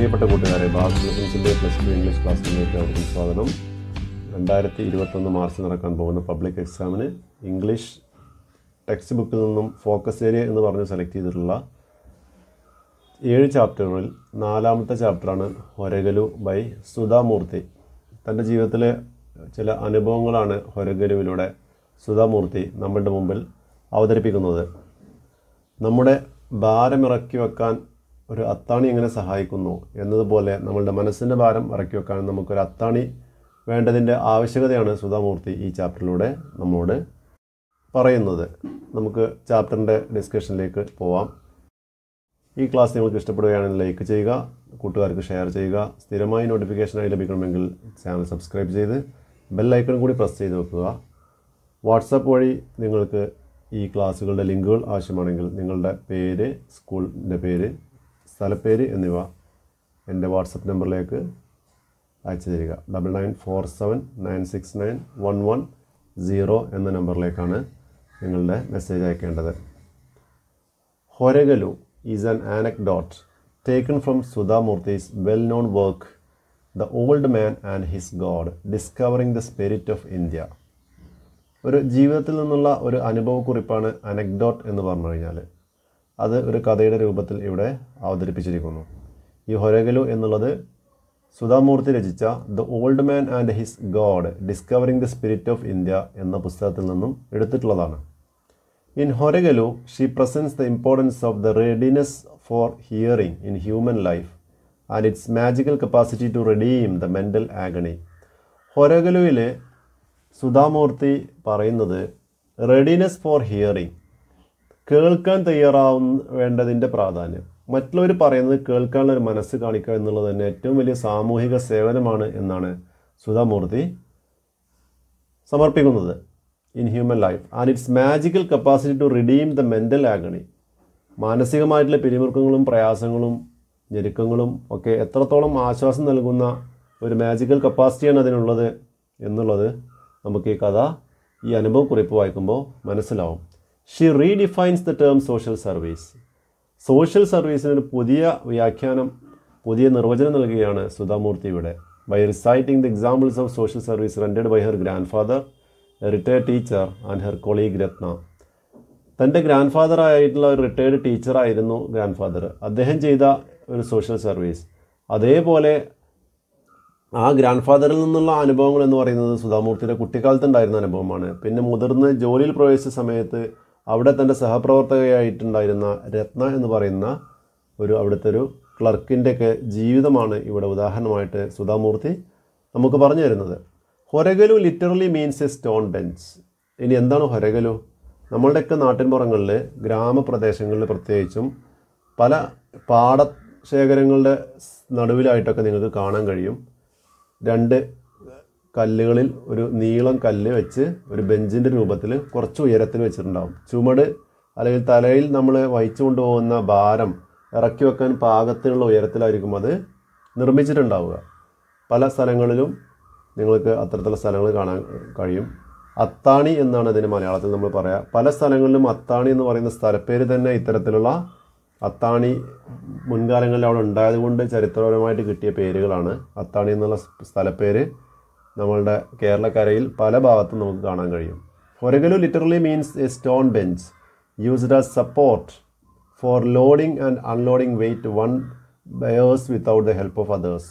പ്രിയപ്പെട്ട കൂട്ടുകാരെ ബാസ് ലെസൻസിൻ്റെ പ്ലസ് ടു ഇംഗ്ലീഷ് ക്ലാസ്സിലേക്ക് അവർക്കും സ്വാഗതം രണ്ടായിരത്തി ഇരുപത്തൊന്ന് മാർച്ച് നടക്കാൻ പോകുന്ന പബ്ലിക് എക്സാമിന് ഇംഗ്ലീഷ് ടെക്സ്റ്റ് ബുക്കിൽ നിന്നും ഫോക്കസ് ഏരിയ എന്ന് പറഞ്ഞ് സെലക്ട് ചെയ്തിട്ടുള്ള ഏഴ് ചാപ്റ്ററുകളിൽ നാലാമത്തെ ചാപ്റ്ററാണ് ഹൊരഗലു ബൈ സുധാമൂർത്തി തൻ്റെ ജീവിതത്തിലെ ചില അനുഭവങ്ങളാണ് ഹൊരഗലുവിലൂടെ സുധാമൂർത്തി നമ്മളുടെ മുമ്പിൽ അവതരിപ്പിക്കുന്നത് നമ്മുടെ ഭാരം ഇറക്കി വെക്കാൻ ഒരു അത്താണി എങ്ങനെ സഹായിക്കുന്നു എന്നതുപോലെ നമ്മളുടെ മനസ്സിൻ്റെ ഭാരം ഇറക്കി വെക്കാൻ നമുക്കൊരു അത്താണി വേണ്ടതിൻ്റെ ആവശ്യകതയാണ് സുധാമൂർത്തി ഈ ചാപ്റ്ററിലൂടെ നമ്മോട് പറയുന്നത് നമുക്ക് ചാപ്റ്ററിൻ്റെ ഡിസ്കഷനിലേക്ക് പോവാം ഈ ക്ലാസ് നിങ്ങൾക്ക് ഇഷ്ടപ്പെടുകയാണെങ്കിൽ ലൈക്ക് ചെയ്യുക കൂട്ടുകാർക്ക് ഷെയർ ചെയ്യുക സ്ഥിരമായി നോട്ടിഫിക്കേഷനായി ലഭിക്കണമെങ്കിൽ ചാനൽ സബ്സ്ക്രൈബ് ചെയ്ത് ബെൽ ഐക്കൺ കൂടി പ്രസ് ചെയ്ത് വെക്കുക വാട്സപ്പ് വഴി നിങ്ങൾക്ക് ഈ ക്ലാസ്സുകളുടെ ലിങ്കുകൾ ആവശ്യമാണെങ്കിൽ നിങ്ങളുടെ പേര് സ്കൂളിൻ്റെ പേര് സ്ഥലപ്പേര് എന്നിവ എൻ്റെ വാട്സപ്പ് നമ്പറിലേക്ക് അയച്ചു തരിക double nine four seven nine six nine one one zero എന്ന നമ്പറിലേക്കാണ് നിങ്ങളുടെ മെസ്സേജ് അയക്കേണ്ടത് Horagalu is an anecdote taken from Sudha Murthy's well known work the old man and his god discovering the spirit of India ഒരു ജീവിതത്തിൽ നിന്നുള്ള ഒരു അനുഭവക്കുറിപ്പാണ് അനക്ഡോട്ട് എന്ന് പറഞ്ഞു കഴിഞ്ഞാൽ അത് ഒരു കഥയുടെ രൂപത്തിൽ ഇവിടെ അവതരിപ്പിച്ചിരിക്കുന്നു ഈ ഹൊരഗലു എന്നുള്ളത് സുധാമൂർത്തി രചിച്ച the old man and his god discovering the spirit of India എന്ന പുസ്തകത്തിൽ നിന്നും എടുത്തിട്ടുള്ളതാണ് in Horagalu she presents the importance of the readiness for hearing in human life and its magical capacity to redeem the mental agony ഹൊരഗലുവിൽ സുധാമൂർത്തി പറയുന്നത് readiness for hearing കേൾക്കാൻ തയ്യാറാവുന്ന വേണ്ടതിൻ്റെ പ്രാധാന്യം മറ്റുള്ളവർ പറയുന്നത് കേൾക്കാനുള്ള ഒരു മനസ്സ് കാണിക്കുക എന്നുള്ളത് തന്നെ ഏറ്റവും വലിയ സാമൂഹിക സേവനമാണ് എന്നാണ് സുധാമൂർത്തി സമർപ്പിക്കുന്നത് in human life and its magical capacity to redeem the mental agony മാനസികമായിട്ടുള്ള പിരിമുറുക്കങ്ങളും പ്രയാസങ്ങളും ഞെരുക്കങ്ങളും ഒക്കെ എത്രത്തോളം ആശ്വാസം നൽകുന്ന ഒരു മാജിക്കൽ കപ്പാസിറ്റിയാണ് അതിനുള്ളത് എന്നുള്ളത് നമുക്ക് ഈ കഥ ഈ അനുഭവക്കുറിപ്പ് വായിക്കുമ്പോൾ മനസ്സിലാവും she redefines the term social service social സർവീസിന് ഒരു പുതിയ വ്യാഖ്യാനം പുതിയ നിർവചനം നൽകുകയാണ് സുധാമൂർത്തി ഇവിടെ by reciting the examples of social service rendered by her grandfather retired teacher and her colleague Ratna തൻ്റെ ഗ്രാൻഡ് ഫാദർ ആയിട്ടുള്ള ഒരു റിട്ടയർഡ് ടീച്ചറായിരുന്നു ഗ്രാൻഡ് ഫാദർ അദ്ദേഹം ചെയ്ത ഒരു സോഷ്യൽ സർവീസ് അതേപോലെ ആ ഗ്രാൻഡ് ഫാദറിൽ നിന്നുള്ള അനുഭവങ്ങൾ എന്ന് പറയുന്നത് സുധാമൂർത്തിയുടെ കുട്ടിക്കാലത്ത് ഉണ്ടായിരുന്ന അനുഭവമാണ് പിന്നെ മുതിർന്ന് ജോലിയിൽ പ്രവേശിച്ച സമയത്ത് അവിടെ തൻ്റെ സഹപ്രവർത്തകയായിട്ടുണ്ടായിരുന്ന രത്ന എന്ന് പറയുന്ന ഒരു അവിടുത്തെ ഒരു ക്ലർക്കിൻ്റെയൊക്കെ ജീവിതമാണ് ഇവിടെ ഉദാഹരണമായിട്ട് സുധാമൂർത്തി നമുക്ക് പറഞ്ഞു തരുന്നത് Horagalu literally means a stone bench ഇനി എന്താണ് ഹൊരഗലു നമ്മളുടെയൊക്കെ നാട്ടിൻപുറങ്ങളിൽ ഗ്രാമപ്രദേശങ്ങളിൽ പ്രത്യേകിച്ചും പല പാടശേഖരങ്ങളുടെ നടുവിലായിട്ടൊക്കെ നിങ്ങൾക്ക് കാണാൻ കഴിയും രണ്ട് കല്ലുകളിൽ ഒരു നീളം കല്ല് വെച്ച് ഒരു ബെഞ്ചിൻ്റെ രൂപത്തിൽ കുറച്ച് ഉയരത്തിൽ വെച്ചിട്ടുണ്ടാവും ചുമട് അല്ലെങ്കിൽ തലയിൽ നമ്മൾ വഹിച്ചു കൊണ്ടുപോകുന്ന ഭാരം ഇറക്കി വെക്കാൻ പാകത്തിനുള്ള ഉയരത്തിലായിരിക്കും അത് നിർമ്മിച്ചിട്ടുണ്ടാവുക പല സ്ഥലങ്ങളിലും നിങ്ങൾക്ക് അത്തരത്തിലുള്ള സ്ഥലങ്ങൾ കാണാൻ കഴിയും അത്താണി എന്നാണ് ഇതിന് മലയാളത്തിൽ നമ്മൾ പറയാം പല സ്ഥലങ്ങളിലും അത്താണി എന്ന് പറയുന്ന സ്ഥലപ്പേര് തന്നെ ഇത്തരത്തിലുള്ള അത്താണി മുൻകാലങ്ങളിൽ അവിടെ ഉണ്ടായതുകൊണ്ട് ചരിത്രപരമായിട്ട് കിട്ടിയ പേരുകളാണ് അത്താണി എന്നുള്ള സ്ഥലപ്പേര് നമ്മളുടെ കേരളക്കരയിൽ പല ഭാഗത്തും നമുക്ക് കാണാൻ കഴിയും Horagallu literally means a stone bench used as support for loading and unloading weight one bears without the help of others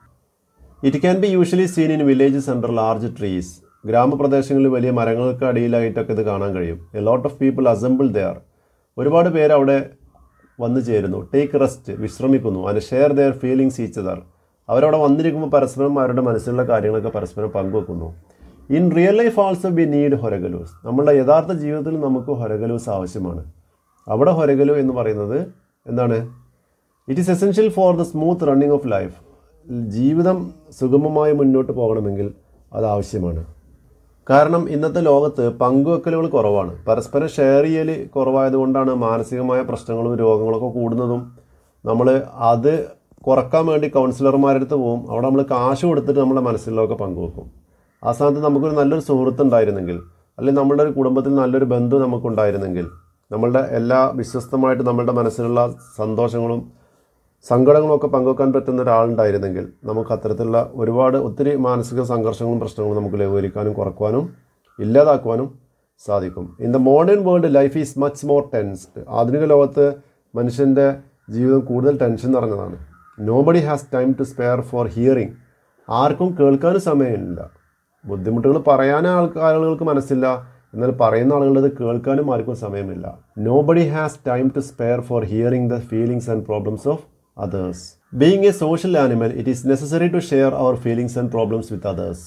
it can be usually seen in villages under large trees ഗ്രാമപ്രദേശങ്ങളിൽ വലിയ മരങ്ങൾക്ക് അടിയിലായിട്ടൊക്കെ ഇത് കാണാൻ കഴിയും a lot of people assemble there ഒരുപാട് പേര് അവിടെ വന്നു ചേരുന്നു ടേക്ക് റെസ്റ്റ് വിശ്രമിക്കുന്നു and share their feelings each other അവരവിടെ വന്നിരിക്കുമ്പോൾ പരസ്പരം അവരുടെ മനസ്സിലുള്ള കാര്യങ്ങളൊക്കെ പരസ്പരം പങ്കുവെക്കുന്നു in real life also we need Horagallus നമ്മളുടെ യഥാർത്ഥ ജീവിതത്തിൽ നമുക്ക് ഹൊരഗലൂസ് ആവശ്യമാണ് അവിടെ ഹൊരഗലു എന്ന് പറയുന്നത് എന്താണ് it is essential for the smooth running of life ജീവിതം സുഗമമായി മുന്നോട്ട് പോകണമെങ്കിൽ അത് ആവശ്യമാണ് കാരണം ഇന്നത്തെ ലോകത്ത് പങ്കുവെക്കലുകൾ കുറവാണ് പരസ്പരം ഷെയർ ചെയ്യൽ കുറവായതുകൊണ്ടാണ് മാനസികമായ പ്രശ്നങ്ങളും രോഗങ്ങളൊക്കെ കൂടുന്നതും നമ്മൾ അത് കുറക്കാൻ വേണ്ടി കൗൺസിലർമാരുടെ അടുത്ത് പോകും അവിടെ നമ്മൾ കാശ് കൊടുത്തിട്ട് നമ്മുടെ മനസ്സിലൊക്കെ പങ്കുവെക്കും ആ സ്ഥാനത്ത് നമുക്കൊരു നല്ലൊരു സുഹൃത്ത് ഉണ്ടായിരുന്നെങ്കിൽ അല്ലെങ്കിൽ നമ്മളുടെ ഒരു കുടുംബത്തിൽ നല്ലൊരു ബന്ധു നമുക്കുണ്ടായിരുന്നെങ്കിൽ നമ്മളുടെ എല്ലാ വിശ്വസ്തമായിട്ട് നമ്മളുടെ മനസ്സിലുള്ള സന്തോഷങ്ങളും സങ്കടങ്ങളൊക്കെ പങ്കുവെക്കാൻ പറ്റുന്ന ഒരാളുണ്ടായിരുന്നെങ്കിൽ നമുക്ക് അത്തരത്തിലുള്ള ഒരുപാട് ഒത്തിരി മാനസിക സംഘർഷങ്ങളും പ്രശ്നങ്ങളും നമുക്ക് ലഘൂകരിക്കാനും കുറക്കുവാനും ഇല്ലാതാക്കുവാനും സാധിക്കും in the modern world life is much more tensed ആധുനിക ലോകത്ത് മനുഷ്യൻ്റെ ജീവിതം കൂടുതൽ ടെൻഷൻ നിറഞ്ഞതാണ് nobody has time to spare for hearing ആർക്കും കേൾക്കാനും സമയമില്ല ബുദ്ധിമുട്ടുകൾ പറയാൻ ആൾക്ക് ആളുകൾക്ക് മനസ്സില്ല എന്നാൽ പറയുന്ന ആളുകളുടെ കേൾക്കാനും ആർക്കും സമയമില്ല nobody has time to spare for hearing the feelings and problems of others being a social animal it is necessary to share our feelings and problems with others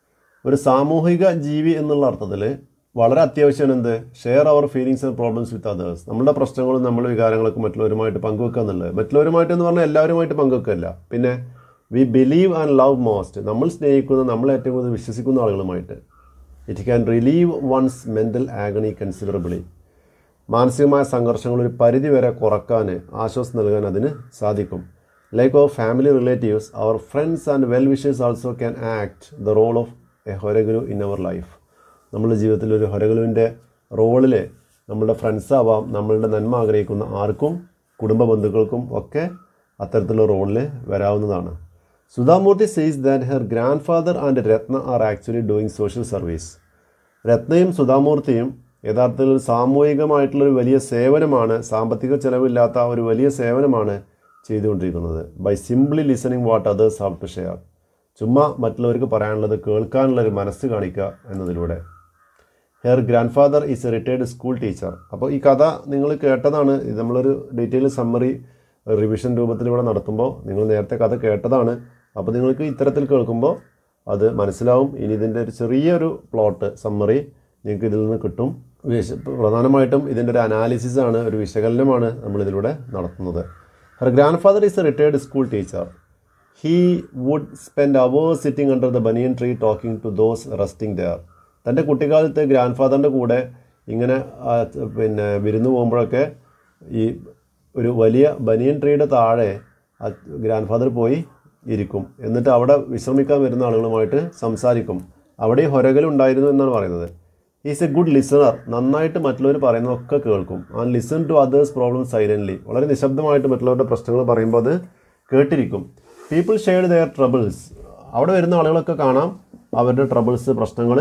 ഒരു സാമൂഹിക ജീവി എന്നുള്ള അർത്ഥത്തിൽ വളരെ അത്യാവശ്യമാണ് എന്ത് share our feelings and problems with others നമ്മുടെ പ്രശ്നങ്ങളും നമ്മുടെ വികാരങ്ങളൊക്കെ മറ്റുള്ളവരുമായിട്ട് പങ്കുവെക്കുക എന്നുള്ളത് മറ്റുള്ളവരുമായിട്ട് എന്ന് പറഞ്ഞാൽ എല്ലാവരുമായിട്ട് പങ്കുവെക്കല്ല പിന്നെ we believe and love most നമ്മൾ സ്നേഹിക്കുന്ന നമ്മൾ ഏറ്റവും കൂടുതൽ വിശ്വസിക്കുന്ന ആളുകളുമായിട്ട് it can relieve one's mental agony considerably മാനസികമായ സംഘർഷങ്ങൾ ഒരു പരിധി വരെ കുറക്കാൻ ആശ്വാസം നൽകാൻ അതിന് സാധിക്കും like of family relatives our friends and well wishers also can act the role of a Horagallu in our life നമ്മുടെ ജീവിതത്തിൽ ഒരു ഹൊരഗുരുവിൻ്റെ റോളിൽ നമ്മളുടെ ഫ്രണ്ട്സ് ആവാം നമ്മളുടെ നന്മ ആഗ്രഹിക്കുന്ന ആർക്കും കുടുംബ ബന്ധുക്കൾക്കും ഒക്കെ അത്തരത്തിലുള്ള റോളിൽ വരാവുന്നതാണ് Sudha Murthy says that her grandfather and Ratna are actually doing social service രത്നയും സുധാമൂർത്തിയും യഥാർത്ഥത്തിൽ ഒരു സാമൂഹികമായിട്ടുള്ളൊരു വലിയ സേവനമാണ് സാമ്പത്തിക ചെലവില്ലാത്ത ഒരു വലിയ സേവനമാണ് ചെയ്തുകൊണ്ടിരിക്കുന്നത് by simply listening what others have to share ചുമ്മാ മറ്റുള്ളവർക്ക് പറയാനുള്ളത് കേൾക്കാനുള്ളൊരു മനസ്സ് കാണിക്കുക എന്നതിലൂടെ her grandfather is a retired school teacher അപ്പോൾ ഈ കഥ നിങ്ങൾ കേട്ടതാണ് ഇത് നമ്മളൊരു ഡീറ്റെയിൽ സമ്മറി റിവിഷൻ രൂപത്തിൽ ഇവിടെ നടത്തുമ്പോൾ നിങ്ങൾ നേരത്തെ കഥ കേട്ടതാണ് അപ്പോൾ നിങ്ങൾക്ക് ഇത്തരത്തിൽ കേൾക്കുമ്പോൾ അത് മനസ്സിലാവും ഇനി ഇതിൻ്റെ ഒരു ചെറിയൊരു പ്ലോട്ട് സമ്മറി നിങ്ങൾക്ക് ഇതിൽ നിന്ന് കിട്ടും വിശ പ്രധാനമായിട്ടും ഇതിൻ്റെ ഒരു അനാലിസിസ് ആണ് ഒരു വിശകലനമാണ് നമ്മളിതിലൂടെ നടത്തുന്നത് her grandfather is a retired school teacher he would spend hours sitting under the banyan tree talking to those resting there തൻ്റെ കുട്ടിക്കാലത്ത് ഗ്രാൻഡ് ഫാദറിൻ്റെ കൂടെ ഇങ്ങനെ ആ, പിന്നെ വിരുന്ന് പോകുമ്പോഴൊക്കെ ഈ ഒരു വലിയ ബനിയൻ ട്രീയുടെ താഴെ ആ ഗ്രാൻഡ് ഫാദർ പോയി ഇരിക്കും എന്നിട്ട് അവിടെ വിശ്രമിക്കാൻ വരുന്ന ആളുകളുമായിട്ട് സംസാരിക്കും അവിടെ ഈ ഹൊരകലുണ്ടായിരുന്നു എന്നാണ് പറയുന്നത് ഈസ് എ ഗുഡ് ലിസണർ നന്നായിട്ട് മറ്റുള്ളവർ പറയുന്നതൊക്കെ കേൾക്കും and listen to others problem silently വളരെ നിശബ്ദമായിട്ട് മറ്റുള്ളവരുടെ പ്രശ്നങ്ങൾ പറയുമ്പോൾ അത് കേട്ടിരിക്കും പീപ്പിൾ ഷെയർഡ് ദെയർ ട്രബിൾസ് അവിടെ വരുന്ന ആളുകളൊക്കെ കാണാം അവരുടെ ട്രബിൾസ് പ്രശ്നങ്ങൾ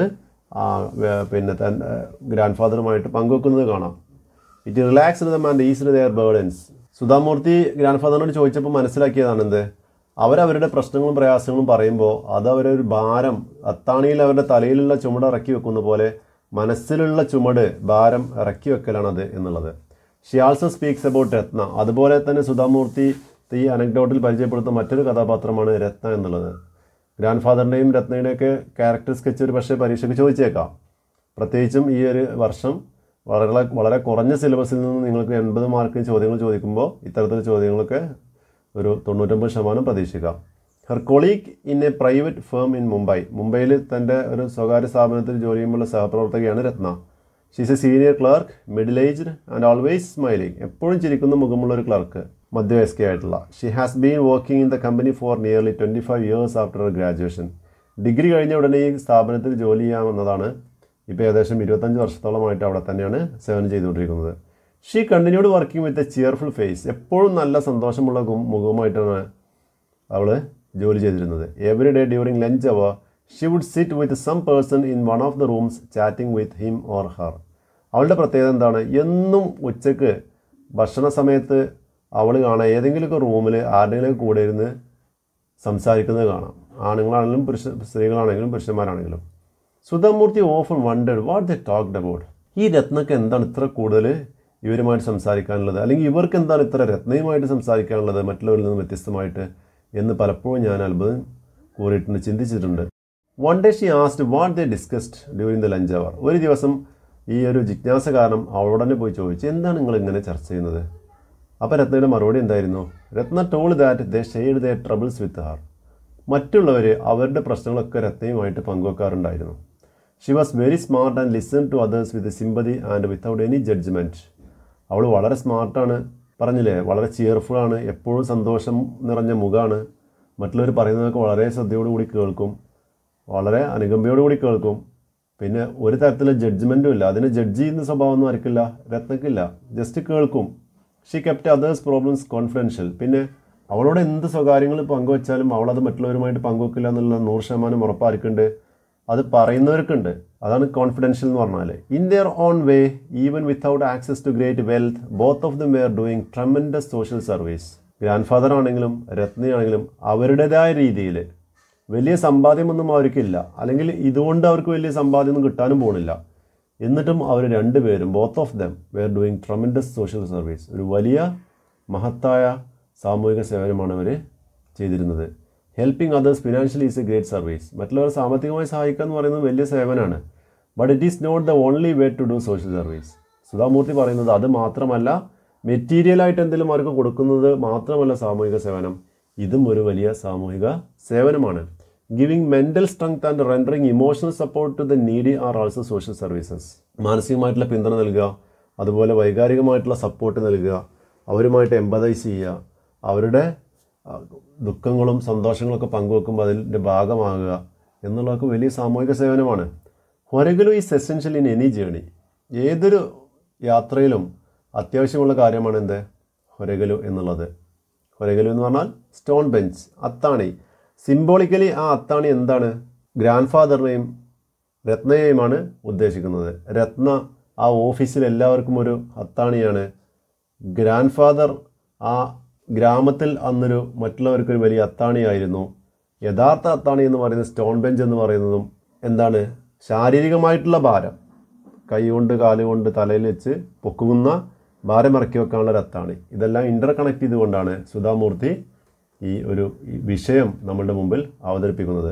പിന്നെ തൻ്റെ ഗ്രാൻഡ് ഫാദറുമായിട്ട് പങ്കുവെക്കുന്നത് കാണാം it relax them and ease their burdens Sudha Murthy ഗ്രാൻഡ് ഫാദറിനോട് ചോദിച്ചപ്പോൾ മനസ്സിലാക്കിയതാണ് എന്ത് അവരവരുടെ പ്രശ്നങ്ങളും പ്രയാസങ്ങളും പറയുമ്പോൾ അത് അവരൊരു ഭാരം അത്താണിയിൽ അവരുടെ തലയിലുള്ള ചുമട് ഇറക്കി വെക്കുന്ന പോലെ മനസ്സിലുള്ള ചുമട് ഭാരം ഇറക്കി വെക്കലാണത് എന്നുള്ളത് she also speaks about Ratna അതുപോലെ തന്നെ സുധാമൂർത്തി ഈ അനക്ഡോട്ടിൽ പരിചയപ്പെടുത്തുന്ന മറ്റൊരു കഥാപാത്രമാണ് രത്ന എന്നുള്ളത് ഗ്രാൻഡ് ഫാദറിൻ്റെയും രത്നയുടെയൊക്കെ ക്യാരക്ടർ സ്കെച്ച് ഒരു പക്ഷേ പരീക്ഷയ്ക്ക് ചോദിച്ചേക്കാം പ്രത്യേകിച്ചും ഈ ഒരു വർഷം വളരെ വളരെ കുറഞ്ഞ സിലബസിൽ നിന്ന് നിങ്ങൾക്ക് എൺപത് മാർക്കിന് ചോദ്യങ്ങൾ ചോദിക്കുമ്പോൾ ഇത്തരത്തിലുള്ള ചോദ്യങ്ങളൊക്കെ ഒരു തൊണ്ണൂറ്റൊമ്പത് ശതമാനം പ്രതീക്ഷിക്കാം her colleague in a private firm in Mumbai മുംബൈയിൽ തൻ്റെ ഒരു സ്വകാര്യ സ്ഥാപനത്തിൽ ജോലി ചെയ്യുമ്പോൾ സഹപ്രവർത്തകയാണ് Ratna she's a senior clerk middle aged and always smiling എപ്പോഴും ചിരിക്കുന്ന മുഖമുള്ള ഒരു ക്ലർക്ക് മധ്യവയസ്കയായിട്ടുള്ള she has been working in the company for nearly twenty five years after graduation degree കഴിഞ്ഞ ഉടനെ ഈ സ്ഥാപനത്തിൽ ജോലി ചെയ്യാമെന്നതാണ് ഇപ്പോൾ ഏകദേശം ഇരുപത്തഞ്ച് വർഷത്തോളമായിട്ട് അവിടെ തന്നെയാണ് സേവനം ചെയ്തുകൊണ്ടിരിക്കുന്നത് she continued working with a cheerful face എപ്പോഴും നല്ല സന്തോഷമുള്ള ഗു- മുഖവുമായിട്ടാണ് അവൾ ജോലി ചെയ്തിരുന്നത് every day during lunch hour she would sit with some person in one of the rooms chatting with him or her അവളുടെ പ്രത്യേകത എന്താണ് എന്നും ഉച്ചക്ക് ഭക്ഷണ സമയത്ത് അവൾ കാണാം ഏതെങ്കിലുമൊക്കെ റൂമിൽ ആരുടെയെങ്കിലും കൂടെ ഇരുന്ന് സംസാരിക്കുന്നത് കാണാം ആണുങ്ങളാണെങ്കിലും പുരുഷ സ്ത്രീകളാണെങ്കിലും പുരുഷന്മാരാണെങ്കിലും Sudha Murthy often wondered what the talked about ഈ രത്നക്ക് എന്താണ് ഇത്ര കൂടുതൽ ഇവരുമായിട്ട് സംസാരിക്കാനുള്ളത് അല്ലെങ്കിൽ ഇവർക്ക് എന്താണ് ഇത്ര രത്നയുമായിട്ട് സംസാരിക്കാനുള്ളത് മറ്റുള്ളവരിൽ നിന്ന് വ്യത്യസ്തമായിട്ട് എന്ന് പലപ്പോഴും ഞാൻ അത്ഭുതം കൂറിയിട്ടുണ്ട് ചിന്തിച്ചിട്ടുണ്ട് one day she asked what they discussed during the lunch hour ഒരു ദിവസം ഈ ഒരു ജിജ്ഞാസ കാരണം അവളോട് തന്നെ പോയി ചോദിച്ചു എന്താണ് നിങ്ങൾ ഇങ്ങനെ ചർച്ച ചെയ്യുന്നത് അപ്പോൾ രത്നയുടെ മറുപടി എന്തായിരുന്നു Ratna told that they shared their troubles with her മറ്റുള്ളവർ അവരുടെ പ്രശ്നങ്ങളൊക്കെ രത്നയുമായിട്ട് പങ്കുവെക്കാറുണ്ടായിരുന്നു she was very smart and listen to others with sympathy and without any judgement അവൾ വളരെ സ്മാർട്ടാണ് പറഞ്ഞില്ലേ വളരെ cheerful ആണ് എപ്പോഴും സന്തോഷം നിറഞ്ഞ മുഖമാണ് മറ്റുള്ളവർ പറയുന്നതൊക്കെ വളരെ ശ്രദ്ധയോടുകൂടി കേൾക്കും വളരെ അനുകമ്പയോടുകൂടി കേൾക്കും പിന്നെ ഒരു തരത്തിലുള്ള ജഡ്ജ്മെൻറ്റും ഇല്ല അതിന് ജഡ്ജ് ചെയ്യുന്ന സ്വഭാവമൊന്നും ആർക്കില്ല രത്നക്കില്ല ജസ്റ്റ് കേൾക്കും she kept others problems confidential പിന്നെ അവളോട് എന്ത് സ്വകാര്യങ്ങൾ പങ്കുവച്ചാലും അവളത് മറ്റുള്ളവരുമായിട്ട് പങ്കുവെക്കില്ല എന്നുള്ള നൂറ് ശതമാനം ഉറപ്പാർക്കുണ്ട് അത് പറയുന്നവർക്കുണ്ട് അതാണ് കോൺഫിഡൻഷ്യൽ എന്ന് പറഞ്ഞാൽ in their own way even without access to great wealth both of them were doing tremendous social service grandfather ആണെങ്കിലും രത്നയാണെങ്കിലും അവരുടേതായ രീതിയിൽ വലിയ സമ്പാദ്യമൊന്നും അവർക്കില്ല അല്ലെങ്കിൽ ഇതുകൊണ്ട് അവർക്ക് വലിയ സമ്പാദ്യമൊന്നും കിട്ടാനും പോകുന്നില്ല എന്നിട്ടും അവർ രണ്ടുപേരും both of them were doing tremendous social service ഒരു വലിയ മഹത്തായ സാമൂഹിക സേവനമാണ് അവർ ചെയ്തിരുന്നത് helping others financially is a great service മറ്റുള്ളവരെ സാമ്പത്തികമായി സഹായിക്കുക എന്ന് പറയുന്നത് വലിയ സേവനമാണ് but it is not the only way to do social service Sudha Murthy പറയുന്നത് അത് മാത്രമല്ല മെറ്റീരിയലായിട്ട് എന്തെങ്കിലും അവർക്ക് കൊടുക്കുന്നത് മാത്രമല്ല സാമൂഹിക സേവനം ഇതും ഒരു വലിയ സാമൂഹിക സേവനമാണ് giving mental strength and rendering emotional support to the needy are also social services മാനസികമായിട്ടുള്ള പിന്തുണ നൽകുക അതുപോലെ വൈകാരികമായിട്ടുള്ള സപ്പോർട്ട് നൽകുക അവരുമായിട്ട് എമ്പതൈസ് ചെയ്യുക അവരുടെ ആ, ദുഃഖങ്ങളും സന്തോഷങ്ങളൊക്കെ പങ്കുവെക്കുമ്പോൾ അതിൻ്റെ ഭാഗമാകുക എന്നുള്ളതൊക്കെ വലിയ സാമൂഹിക സേവനമാണ് Horagallu is essential in any journey ഏതൊരു യാത്രയിലും അത്യാവശ്യമുള്ള കാര്യമാണ് എന്ത് ഹൊരഗലു എന്നുള്ളത് ഹൊരഗലു എന്ന് പറഞ്ഞാൽ സ്റ്റോൺ ബെഞ്ച് അത്താണി സിംബോളിക്കലി ആ അത്താണി എന്താണ് ഗ്രാൻഡ് ഫാദറിനെയും രത്നയെയുമാണ് ഉദ്ദേശിക്കുന്നത് രത്ന ആ ഓഫീസിൽ എല്ലാവർക്കും ഒരു അത്താണിയാണ് ഗ്രാൻഡ് ഫാദർ ആ ഗ്രാമത്തിൽ അന്നൊരു മറ്റുള്ളവർക്കൊരു വലിയ അത്താണിയായിരുന്നു യഥാർത്ഥ അത്താണി എന്ന് പറയുന്നത് സ്റ്റോൺ ബെഞ്ച് എന്ന് പറയുന്നതും എന്താണ് ശാരീരികമായിട്ടുള്ള ഭാരം കൈകൊണ്ട് കാലുകൊണ്ട് തലയിൽ വെച്ച് പൊക്കുന്ന ഭാരം ഇറക്കി വെക്കാനുള്ള ഒരു അത്താണി ഇതെല്ലാം ഇൻ്റർ കണക്ട് ചെയ്തുകൊണ്ടാണ് സുധാമൂർത്തി ഈ ഒരു ഈ വിഷയം നമ്മളുടെ മുമ്പിൽ അവതരിപ്പിക്കുന്നത്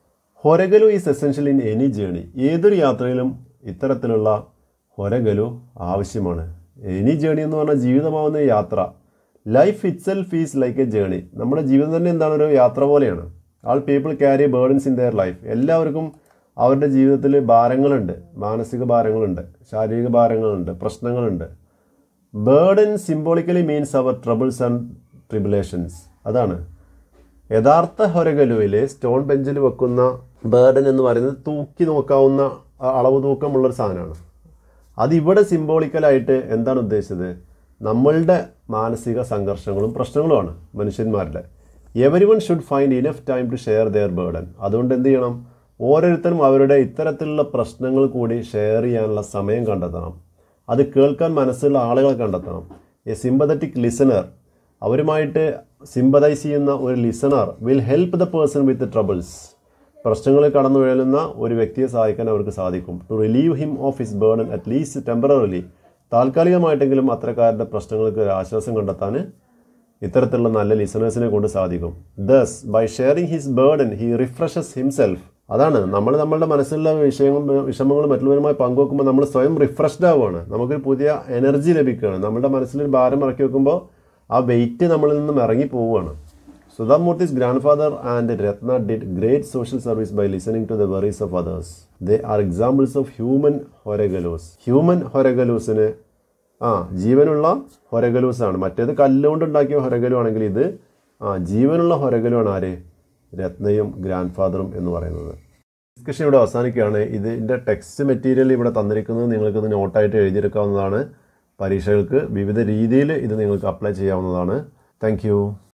Horagallu is essential in any journey ഏതൊരു യാത്രയിലും ഇത്തരത്തിലുള്ള ഹൊരഗലു ആവശ്യമാണ് എനി ജേണി എന്ന് പറഞ്ഞാൽ ജീവിതമാവുന്ന യാത്ര life itself is like a journey നമ്മുടെ ജീവിതം തന്നെ എന്താണ് ഒരു യാത്ര പോലെയാണ് all people carry burdens in their life എല്ലാവർക്കും അവരുടെ ജീവിതത്തിൽ ഭാരങ്ങളുണ്ട് മാനസിക ഭാരങ്ങളുണ്ട് ശാരീരിക ഭാരങ്ങളുണ്ട് പ്രശ്നങ്ങളുണ്ട് burden symbolically means our troubles and tribulations അതാണ് യഥാർത്ഥ ഹൊരഗലുവിൽ സ്റ്റോൺ ബെഞ്ചിൽ വെക്കുന്ന ബേർഡൻ എന്ന് പറയുന്നത് തൂക്കി നോക്കാവുന്ന അ- അളവ് തൂക്കമുള്ളൊരു സാധനമാണ് അതിവിടെ സിംബോളിക്കലായിട്ട് എന്താണ് ഉദ്ദേശിച്ചത് നമ്മളുടെ മാനസിക സംഘർഷങ്ങളും പ്രശ്നങ്ങളുമാണ് മനുഷ്യന്മാരുടെ everyone should find enough time to share their burden അതുകൊണ്ട് എന്ത് ചെയ്യണം ഓരോരുത്തരും അവരുടെ ഇത്തരത്തിലുള്ള പ്രശ്നങ്ങൾ കൂടി ഷെയർ ചെയ്യാനുള്ള സമയം കണ്ടെത്തണം അത് കേൾക്കാൻ മനസ്സുള്ള ആളുകളെ കണ്ടെത്തണം എ സിമ്പതറ്റിക് ലിസണർ അവരുമായിട്ട് സിമ്പതൈസ് ചെയ്യുന്ന ഒരു listener will help the person with troubles പ്രശ്നങ്ങളിൽ കടന്നു വീഴുന്ന ഒരു വ്യക്തിയെ സഹായിക്കാൻ അവർക്ക് സാധിക്കും to relieve him of his burden at least temporarily താൽക്കാലികമായിട്ടെങ്കിലും അത്തരക്കാരുടെ പ്രശ്നങ്ങൾക്ക് ഒരു ആശ്വാസം കണ്ടെത്താൻ ഇത്തരത്തിലുള്ള നല്ല ലിസണേഴ്സിനെ കൊണ്ട് സാധിക്കും thus by sharing his burden he refreshes himself അതാണ് നമ്മൾ നമ്മളുടെ മനസ്സിലുള്ള വിഷയങ്ങളും വിഷമങ്ങളും മറ്റുള്ളവരുമായി പങ്കുവെക്കുമ്പോൾ നമ്മൾ സ്വയം റിഫ്രഷ്ഡ് ആവുകയാണ് നമുക്കൊരു പുതിയ എനർജി ലഭിക്കുകയാണ് നമ്മുടെ മനസ്സിലൊരു ഭാരം ഇറക്കി വെക്കുമ്പോൾ ആ വെയിറ്റ് നമ്മളിൽ നിന്നും ഇറങ്ങി പോവുകയാണ് സുധാമൂർത്തിസ് grand grandfather and Ratna did great social service by listening to the worries of others they are examples of human ഹൊരഗലൂസ് human ഹൊരഗലൂസിന് ആ ജീവനുള്ള ഹൊരഗലൂസാണ് മറ്റേത് കല്ലുകൊണ്ട് ഉണ്ടാക്കിയ ഹൊരഗലു ആണെങ്കിൽ ഇത് ആ ജീവനുള്ള ഹൊരഗലു ആണ് ആര് രത്നയും ഗ്രാൻഡ് ഫാദറും എന്ന് പറയുന്നത് ഡിസ്കഷൻ ഇവിടെ അവസാനിക്കുകയാണ് ഇതിൻ്റെ ടെക്സ്റ്റ് മെറ്റീരിയൽ ഇവിടെ തന്നിരിക്കുന്നത് നിങ്ങൾക്കിത് നോട്ടായിട്ട് എഴുതിയെടുക്കാവുന്നതാണ് പരീക്ഷകൾക്ക് വിവിധ രീതിയിൽ ഇത് നിങ്ങൾക്ക് അപ്ലൈ ചെയ്യാവുന്നതാണ് താങ്ക്